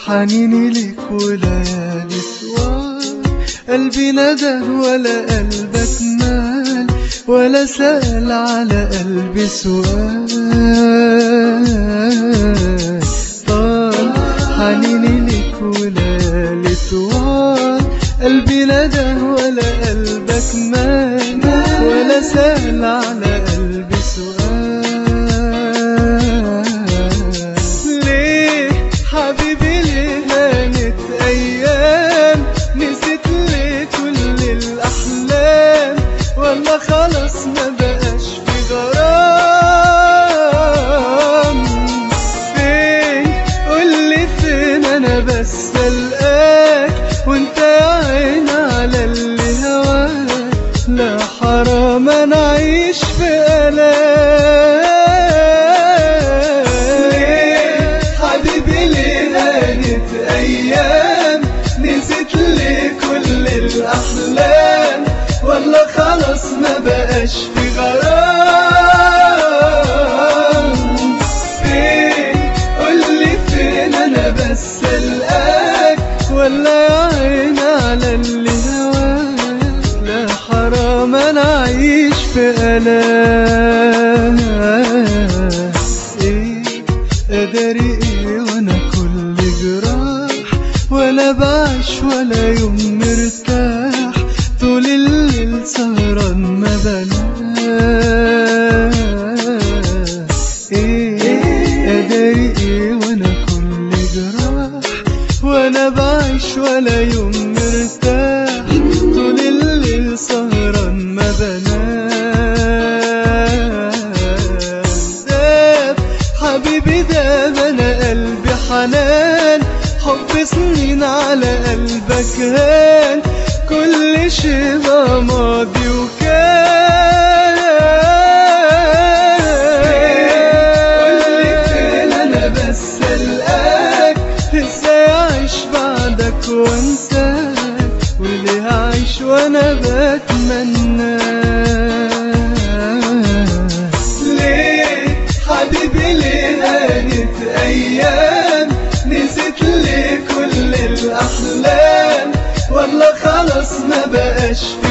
حنيني لك وليالي طوال قلبي ندى ولا قلبك مال ولا سأل على قلبي سؤال طال حنيني لك وليالي طوال قلبي ندى ولا قلبك مال ولا سأل على قلبي سؤال ليه حبيبي ليه هانت أيام نسيت ليه كل الأحلام ولا خلاص ما بقاش في غرام فين قولي فين أنا بس ألقاك وانت يا عين على اللي هواك لا حرام أنا أعيش في ألام حبيبي ليه هانت أيام نسيت ليه كل الأحلام ولا خلاص ما بقاش في غرام فين قولي فين أنا بس ألقاك ولا يا عين على اللي هواك لا حرام أنا أعيش في ألام إيه أداري إيه وأنا كل جراح ولا بعيش ولا يوم مرتاح طول الليل سهران ما بنام إيه أداري إيه وأنا كل جراح وأنا بعيش ولا يوم مرتاح طول الليل سهران ما بنام داب حبيبي داب أنا قلبي حنان حب سنين على قلبك هان كل شي بقى ماضي وكان قولي فين أنا بس ألقاك ازاي أعيش بعدك وانساك وليه أعيش وأنا بتمنى ليه حبيبي ليه هانت أيام نسيت ليه كل الأحلام ولا خلاص ما بقاش